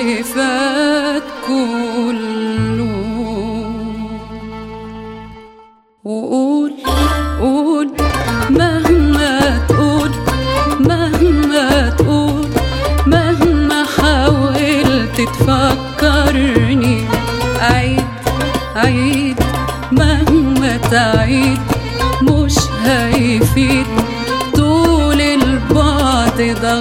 اللي فات كله وقول قول مهما تقول مهما تقول مهما حاولت تفكرني عيد عيد مهما تعيد مش هيفيد طول البعد ده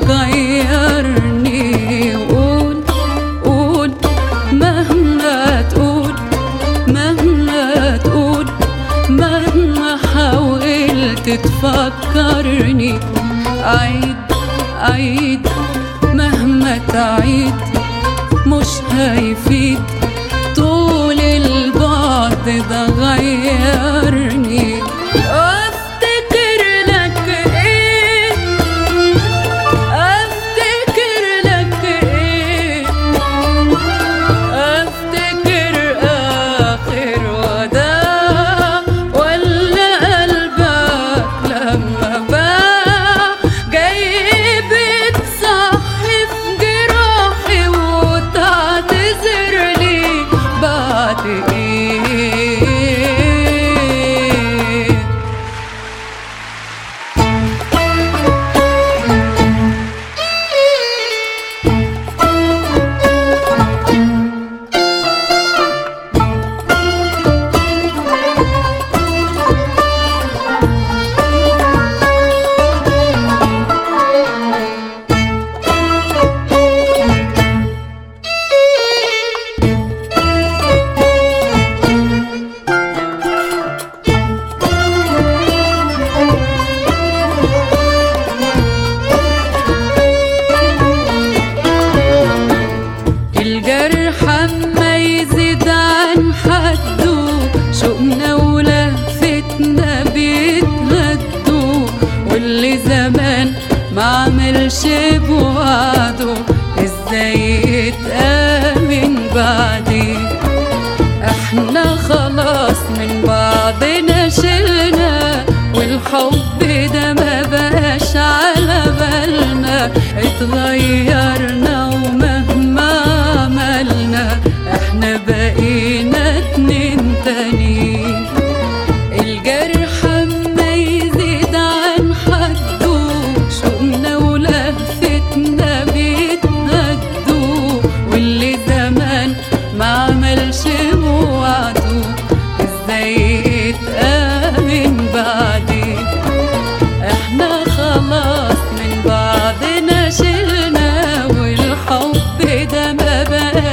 غيرني قول قول مهما تقول مهما تقول مهما حاولت تفكرني عيد عيد مهما تعيد مش هيفيد طول البعد ده غيرني افتكر لك ايه افتكر لك ايه افتكر اخر وداع ولا قلبك لما باع جاي بتصحي في جراحي وتعتذر لي بعد ايه الجرح اما يزيد عن حده شوقنا ولهفتنا بيتهدوا واللي زمان ما عملش بوعده ازاي يتآمن بعدين احنا خلاص من بعضنا شلنا والحب ده ما بقاش على بالنا اتغيرنا ومهما عملنا احنا بقينا اتنين تانيين الجرح اما يزيد عن حده شوقنا ولهفتنا بيتهدوا واللي زمان ما عملش وعده ازاي يتآمن بعدين احنا خلاص من بعضنا شلنا والحب ده ما بقاش